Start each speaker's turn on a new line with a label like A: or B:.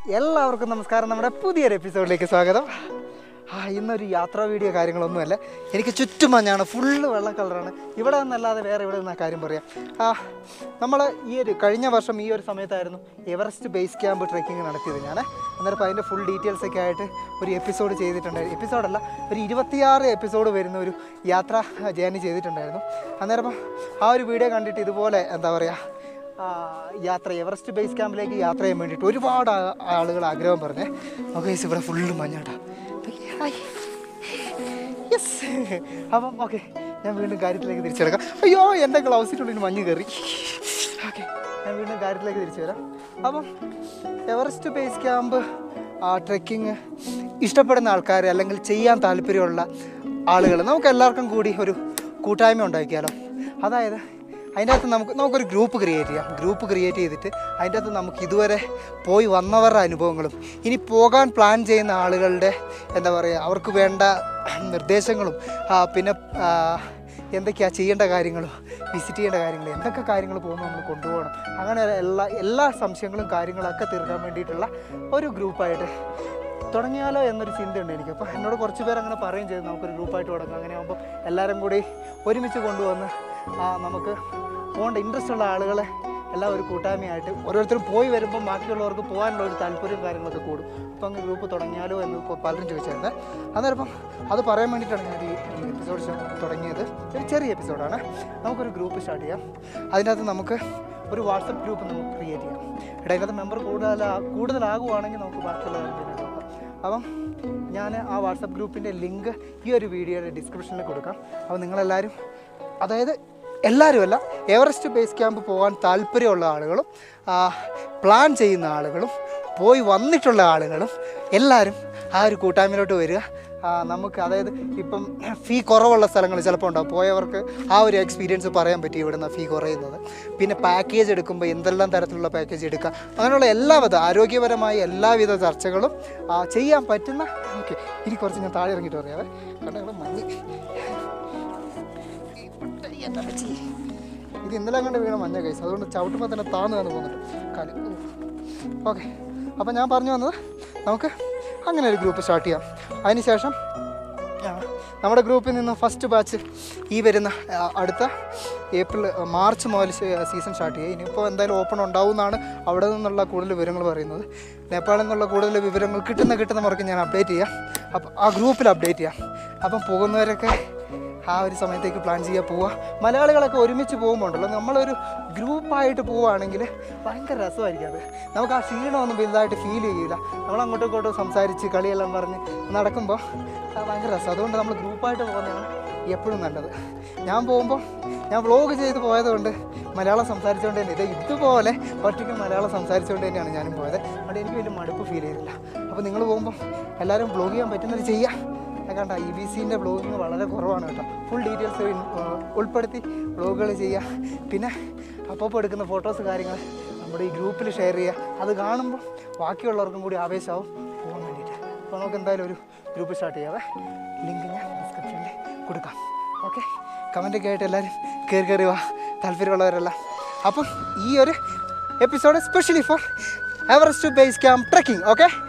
A: എല്ലാവർക്കും നമസ്കാരം നമ്മുടെ പുതിയൊരു എപ്പിസോഡിലേക്ക് സ്വാഗതം ആ ഇന്നൊരു യാത്രാ വീഡിയോ കാര്യങ്ങളൊന്നുമല്ല എനിക്ക് ചുറ്റും മഞ്ഞാണ് ഫുള്ള് വെള്ള കളറാണ് ഇവിടെ നിന്നല്ലാതെ വേറെ ഇവിടെ നിന്നാ കാര്യം പറയാം ആ നമ്മൾ ഈ ഒരു കഴിഞ്ഞ വർഷം ഈ ഒരു സമയത്തായിരുന്നു എവറസ്റ്റ് ബേസ് ക്യാമ്പ് ട്രെക്കിംഗ് നടത്തിയത് ഞാൻ അന്നേരം അപ്പോൾ അതിൻ്റെ ഫുൾ ഡീറ്റെയിൽസ് ഒക്കെ ആയിട്ട് ഒരു എപ്പിസോഡ് ചെയ്തിട്ടുണ്ടായിരുന്നു എപ്പിസോഡല്ല ഒരു ഇരുപത്തിയാറ് എപ്പിസോഡ് വരുന്ന ഒരു യാത്രാ ജേർണി ചെയ്തിട്ടുണ്ടായിരുന്നു അന്നേരം അപ്പം ആ ഒരു വീഡിയോ കണ്ടിട്ട് ഇതുപോലെ എന്താ പറയുക ആ, യാത്ര എവറസ്റ്റ് ബേസ് ക്യാമ്പിലേക്ക് യാത്ര ചെയ്യാൻ വേണ്ടിയിട്ട് ഒരുപാട് ആ- ആളുകൾ ആഗ്രഹം പറഞ്ഞേ ഓക്കെ ഇവിടെ ഫുള്ള് മഞ്ഞാട്ടാ യെസ് അപ്പം ഓക്കെ ഞാൻ വീണ്ടും കാര്യത്തിലേക്ക് തിരിച്ചു കിടക്കാം അയ്യോ എൻ്റെ ഗ്ലൗസിനുള്ളിൽ മഞ്ഞ് കയറി ഓക്കെ ഞാൻ വീണ്ടും കാര്യത്തിലേക്ക് തിരിച്ചു വരാം അപ്പം എവറസ്റ്റ് ബേസ് ക്യാമ്പ് ട്രെക്കിങ് ഇഷ്ടപ്പെടുന്ന ആൾക്കാർ അല്ലെങ്കിൽ ചെയ്യാൻ താല്പര്യമുള്ള ആളുകൾ നമുക്ക് എല്ലാവർക്കും കൂടി ഒരു കൂട്ടായ്മ ഉണ്ടാക്കിയാലോ അതായത് അതിൻ്റെ അകത്ത് നമുക്ക് നമുക്കൊരു ഗ്രൂപ്പ് ക്രിയേറ്റ് ചെയ്യാം ഗ്രൂപ്പ് ക്രിയേറ്റ് ചെയ്തിട്ട് അതിൻ്റെ അകത്ത് നമുക്ക് ഇതുവരെ പോയി വന്നവരുടെ അനുഭവങ്ങളും ഇനി പോകാൻ പ്ലാൻ ചെയ്യുന്ന ആളുകളുടെ എന്താ പറയുക അവർക്ക് വേണ്ട നിർദ്ദേശങ്ങളും ആ, പിന്നെ ആ, എന്തൊക്കെയാണ് ചെയ്യേണ്ട കാര്യങ്ങളും വിസിറ്റ് ചെയ്യേണ്ട കാര്യങ്ങൾ എന്തൊക്കെ കാര്യങ്ങൾ പോകുമ്പോൾ നമ്മൾ കൊണ്ടുപോകണം അങ്ങനെ എല്ലാ എല്ലാ സംശയങ്ങളും കാര്യങ്ങളൊക്കെ തീർക്കാൻ വേണ്ടിയിട്ടുള്ള ഒരു ഗ്രൂപ്പായിട്ട് തുടങ്ങിയാലോ എന്നൊരു ചിന്തയുണ്ട് എനിക്ക് അപ്പോൾ എന്നോട് കുറച്ച് പേർ അങ്ങനെ പറയും ചെയ്തു നമുക്കൊരു ഗ്രൂപ്പായിട്ട് തുടങ്ങാം അങ്ങനെ ആകുമ്പോൾ എല്ലാവരും കൂടി ഒരുമിച്ച് കൊണ്ടുവന്ന് ആ, നമുക്ക് പോകേണ്ട ഇൻട്രസ്റ്റ് ഉള്ള ആളുകളെ എല്ലാം ഒരു കൂട്ടായ്മയായിട്ട് ഓരോരുത്തരും പോയി വരുമ്പോൾ ബാക്കിയുള്ളവർക്ക് പോകാനുള്ള ഒരു താല്പര്യവും കാര്യങ്ങളൊക്കെ കൂടും അപ്പോൾ അങ്ങ് ഗ്രൂപ്പ് തുടങ്ങിയാലോ എന്ന് ഇപ്പോൾ പലരും ചോദിച്ചായിരുന്നു അന്നേരം ഇപ്പം അത് പറയാൻ വേണ്ടിയിട്ടാണ് ഞാൻ ഈ എപ്പിസോഡ് തുടങ്ങിയത് ഒരു ചെറിയ എപ്പിസോഡാണ് നമുക്കൊരു ഗ്രൂപ്പ് സ്റ്റാർട്ട് ചെയ്യാം അതിൻ്റെ അകത്ത് നമുക്ക് ഒരു വാട്സപ്പ് ഗ്രൂപ്പ് നമുക്ക് ക്രിയേറ്റ് ചെയ്യാം എടാ ഇതിനകത്ത് മെമ്പർ കൂടുതൽ കൂടുതലാകുവാണെങ്കിൽ നമുക്ക് ബാക്കിയുള്ള കാര്യം പിന്നെ നോക്കാം അപ്പം ഞാൻ ആ വാട്സപ്പ് ഗ്രൂപ്പിൻ്റെ ലിങ്ക് ഈ ഒരു വീഡിയോയുടെ ഡിസ്ക്രിപ്ഷനിൽ കൊടുക്കാം അപ്പോൾ നിങ്ങളെല്ലാവരും അതായത് എല്ലാവരും അല്ല എവറസ്റ്റ് ബേസ് ക്യാമ്പ് പോകാൻ താല്പര്യമുള്ള ആളുകളും ആ, പ്ലാൻ ചെയ്യുന്ന ആളുകളും പോയി വന്നിട്ടുള്ള ആളുകളും എല്ലാവരും ആ ഒരു കൂട്ടായ്മയിലോട്ട് വരിക ആ, നമുക്ക് അതായത് ഇപ്പം ഫീ കുറവുള്ള സ്ഥലങ്ങൾ ചിലപ്പോൾ ഉണ്ടാവും പോയവർക്ക് ആ ഒരു എക്സ്പീരിയൻസ് പറയാൻ പറ്റി ഇവിടുന്ന് ഫീ കുറയുന്നത് പിന്നെ പാക്കേജ് എടുക്കുമ്പോൾ എന്തെല്ലാം തരത്തിലുള്ള പാക്കേജ് എടുക്കുക അങ്ങനെയുള്ള എല്ലാവിധ ആരോഗ്യപരമായ എല്ലാവിധ ചർച്ചകളും ആ, ചെയ്യാൻ പറ്റുന്ന ഓക്കെ ഇനി കുറച്ച് ഞാൻ താഴെ ഇറങ്ങിയിട്ട് പറയാവേ കാരണം മഞ്ഞ് എൻ്റെ അമ്മച്ചി. ഇത് ഇന്നലെ കണ്ട് വീണ മഞ്ഞ കൈസ് അതുകൊണ്ട് ചവിട്ടുമ്പോൾ തന്നെ താന്ന് താന്ന് പോകുന്നുണ്ട് കാല് ഓക്കെ അപ്പോൾ ഞാൻ പറഞ്ഞു വന്നത് നമുക്ക് അങ്ങനെ ഒരു ഗ്രൂപ്പ് സ്റ്റാർട്ട് ചെയ്യാം അതിനുശേഷം ആ, നമ്മുടെ ഗ്രൂപ്പിൽ നിന്ന് ഫസ്റ്റ് ബാച്ച് ഈ വരുന്ന ആ, അടുത്ത ഏപ്രിൽ മാർച്ച് മുതൽ സീസൺ സ്റ്റാർട്ട് ചെയ്യും ഇനിയിപ്പോൾ എന്തായാലും ഓപ്പൺ ഉണ്ടാവും എന്നാണ് അവിടെ നിന്നുള്ള കൂടുതൽ വിവരങ്ങൾ പറയുന്നത് നേപ്പാളിൽ നിന്നുള്ള കൂടുതൽ വിവരങ്ങൾ കിട്ടുന്ന കിട്ടുന്ന മുറയ്ക്ക് ഞാൻ അപ്ഡേറ്റ് ചെയ്യാം അപ്പം ആ ഗ്രൂപ്പിൽ അപ്ഡേറ്റ് ചെയ്യാം അപ്പം പോകുന്നവരൊക്കെ ആ ഒരു സമയത്തേക്ക് പ്ലാൻ ചെയ്യാൻ പോവുക മലയാളികളൊക്കെ ഒരുമിച്ച് പോകുമ്പോണ്ടല്ലോ നമ്മളൊരു ഗ്രൂപ്പായിട്ട് പോവുകയാണെങ്കിൽ ഭയങ്കര രസമായിരിക്കും അത് നമുക്ക് ആ ക്ഷീണമൊന്നും വലുതായിട്ട് ഫീൽ ചെയ്യില്ല നമ്മൾ അങ്ങോട്ടും ഇങ്ങോട്ടും സംസാരിച്ച് കളിയെല്ലാം പറഞ്ഞ് നടക്കുമ്പോൾ ആ ഭയങ്കര രസം അതുകൊണ്ട് നമ്മൾ ഗ്രൂപ്പായിട്ട് പോകുന്നതാണ് എപ്പോഴും നല്ലത് ഞാൻ പോകുമ്പോൾ ഞാൻ വ്ളോഗ് ചെയ്ത് പോയതുകൊണ്ട് മലയാളം സംസാരിച്ചുകൊണ്ട് തന്നെ ഇത് ഇതുപോലെ ഒറ്റയ്ക്ക് മലയാളം സംസാരിച്ചുകൊണ്ട് തന്നെയാണ് ഞാനും പോയത് അതുകൊണ്ട് എനിക്ക് വലിയ മടുപ്പ് ഫീൽ ചെയ്തില്ല അപ്പോൾ നിങ്ങൾ പോകുമ്പോൾ എല്ലാവരും വ്ളോഗ് ചെയ്യാൻ പറ്റുന്നത് ചെയ്യുക ഞാൻ കണ്ട ഇ ബി സിൻ്റെ ബ്ലോഗിങ് വളരെ കുറവാണ് കേട്ടോ ഫുൾ ഡീറ്റെയിൽസ് ഉൾപ്പെടുത്തി ബ്ലോഗുകൾ ചെയ്യുക പിന്നെ അപ്പോൾ എടുക്കുന്ന ഫോട്ടോസ് കാര്യങ്ങൾ നമ്മുടെ ഈ ഗ്രൂപ്പിൽ ഷെയർ ചെയ്യുക അത് കാണുമ്പോൾ ബാക്കിയുള്ളവർക്കും കൂടി ആവേശമാവും പോകാൻ വേണ്ടിയിട്ട് അപ്പോൾ നമുക്ക് എന്തായാലും ഒരു ഗ്രൂപ്പ് സ്റ്റാർട്ട് ചെയ്യാവേ ലിങ്ക് ഞാൻ ഡിസ്ക്രിപ്ഷനിൽ കൊടുക്കാം ഓക്കെ കമൻറ്റൊക്കെ ആയിട്ട് എല്ലാവരും കയറി കയറി വാ താല്പര്യമുള്ളവരെല്ലാം അപ്പം ഈ ഒരു episode specially for Everest base camp trekking okay